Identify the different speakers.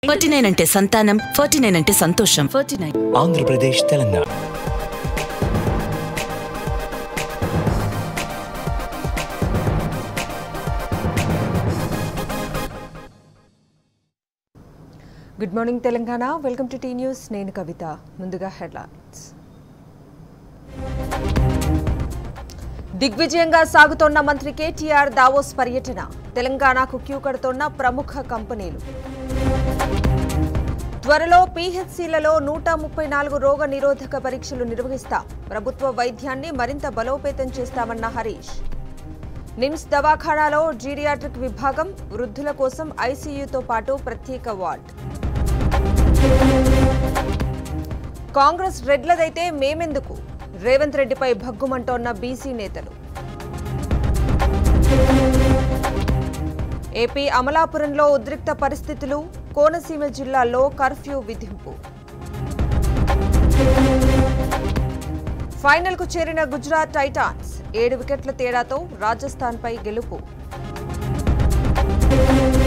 Speaker 1: forty nine అంటే సంతానం forty nine అంటే సంతోషం forty nine
Speaker 2: Andhra Pradesh Telangana
Speaker 3: good morning Telangana welcome to T news నేను కవిత ముందుగా హెడ్లైన్స్ దిగ్విజయంగా సాగుతోన్న మంత్రి కేటీఆర్ దావోస్ పర్యటన తెలంగాణకు క్యూ కడుతోన్న ప్రముఖ కంపెనీలు త్వరలో పీహెచ్సీలలో నూట ముప్పై నాలుగు రోగ నిరోధక పరీక్షలు నిర్వహిస్తాం ప్రభుత్వ వైద్యాన్ని మరింత బలోపేతం చేస్తామన్న హరీష్ నిమ్స్ దవాఖానాలో జీరియాట్రిక్ విభాగం వృద్ధుల కోసం ఐసీయూతో పాటు ప్రత్యేక వార్డ్ కాంగ్రెస్ రెడ్లదైతే మేమెందుకు రేవంత్ రెడ్డిపై భగ్గుమంటోన్న బీసీ నేతలు ఏపీ అమలాపురంలో ఉద్రిక్త పరిస్థితులు కోనసీమ జిల్లాలో కర్ఫ్యూ విధింపు ఫైనల్కు చేరిన గుజరాత్ టైటాన్స్ ఏడు వికెట్ల తేడాతో రాజస్థాన్పై గెలుపు